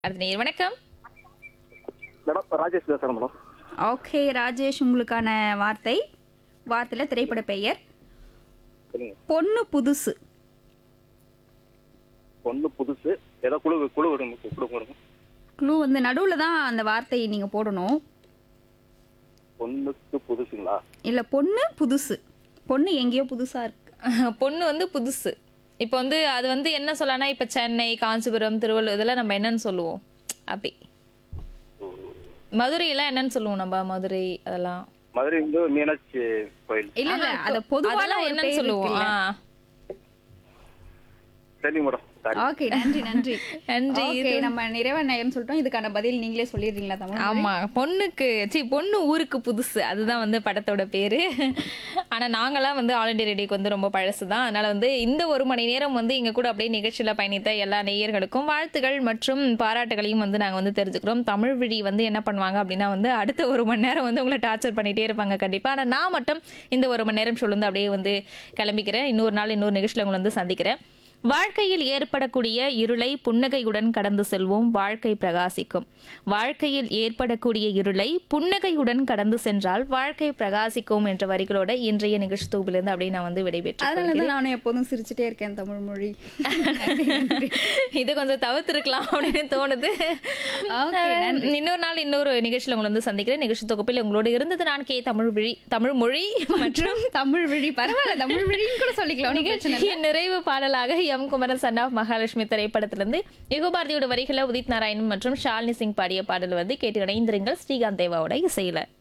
அடுத்த நேர் வணக்கம் மேடம் ராஜேஷ் பேசுறேன் மேடம் ஓகே ராஜேஷ் உங்களுக்கான வார்த்தை வார்த்தையில் திரைப்பட பெயர் சொல்லுங்க பொண்ணு புதுசு பொண்ணு புதுசு ஏதோ குழு குழு விடுங்க குழு விடுங்க க்ளூ வந்து நடுவில் தான் அந்த வார்த்தையை நீங்கள் போடணும் பொண்ணுக்கு புதுசுங்களா இல்லை பொண்ணு புதுசு பொண்ணு எங்கேயோ புதுசாக இருக்கு பொண்ணு வந்து புதுசு இப்போ வந்து அது வந்து என்ன சொல்லலாம்னா இப்போ சென்னை காஞ்சிபுரம் திருவள்ளூர் இதெல்லாம் நம்ம என்னன்னு சொல்லுவோம் அப்படி மதுரையெல்லாம் என்னன்னு சொல்லுவோம் நம்ம மதுரை அதெல்லாம் மதுரை வந்து மீனாட்சி கோயில் இல்லை இல்லை அதை பொதுவான அதெல்லாம் ஒரு என்னன்னு பேர் சொல்லுவோம் இருக்குல்ல. ஆ. சரிங்க மேடம் சரி ஓகே நன்றி நன்றி நன்றி ஓகே நம்ம நிறைவா நேரம் சொல்லிட்டோம் இதுக்கான பதில் நீங்களே சொல்லிடுறீங்களா தமிழ் ஆமா பொண்ணுக்கு சி பொண்ணு ஊருக்கு புதுசு அதுதான் வந்து படத்தோட பேரு ஆனா நாங்கெல்லாம் வந்து ஆல் இண்டியா ரேடியோக்கு வந்து ரொம்ப பழசு தான் அதனால வந்து இந்த ஒரு மணி நேரம் வந்து இங்க கூட அப்படியே நிகழ்ச்சியில பயணித்த எல்லா நேயர்களுக்கும் வாழ்த்துகள் மற்றும் பாராட்டுகளையும் வந்து நாங்க வந்து தெரிஞ்சுக்கிறோம் தமிழ் விழி வந்து என்ன பண்ணுவாங்க அப்படின்னா வந்து அடுத்த ஒரு மணி நேரம் வந்து உங்களை டார்ச்சர் பண்ணிட்டே இருப்பாங்க கண்டிப்பா ஆனா நான் மட்டும் இந்த ஒரு மணி நேரம் சொல்லுந்து அப்படியே வந்து கிளம்பிக்கிறேன் இன்னொரு நாள் இன்னொரு நிகழ்ச்சியில உங்களை வந்து சந்திக்கிறேன் வாழ்க்கையில் ஏற்படக்கூடிய இருளை புன்னகையுடன் கடந்து செல்வோம் வாழ்க்கை பிரகாசிக்கும் வாழ்க்கையில் ஏற்படக்கூடிய இருளை புன்னகையுடன் கடந்து சென்றால் வாழ்க்கை பிரகாசிக்கும் என்ற வரிகளோட இன்றைய நிகழ்ச்சி தொகுப்பிலிருந்து அப்படியே நான் வந்து விடைபெற்றேன் அதனால தான் நானும் எப்போதும் சிரிச்சுட்டே இருக்கேன் தமிழ் மொழி இது கொஞ்சம் தவிர்த்திருக்கலாம் அப்படின்னு தோணுது Okay, நன்றி. இன்னொரு நாள் இன்னொரு நிகழ்ச்சியில் உங்களை வந்து சந்திக்கிறேன் நிகழ்ச்சி தொகுப்பில் உங்களோட இருந்தது நான் கே தமிழ் விழி தமிழ் மொழி மற்றும் தமிழ் விழி பரவாயில்ல தமிழ் விழின்னு கூட சொல்லிக்கலாம் ஒண்ணும் பிரச்சனை இல்ல. நிகழ்ச்சியின் நிறைவு பாடலாக எம் குமரன் சன் ஆஃப் மகாலட்சுமி திரைப்படத்திலிருந்து யுகபாரதியோட வரிகளை உதித் நாராயணன் மற்றும் ஷாலினி சிங் பாடிய பாடல் வந்து கேட்டு இணைந்திருங்கள் ஸ்ரீகாந்த் தேவாவோட இசையில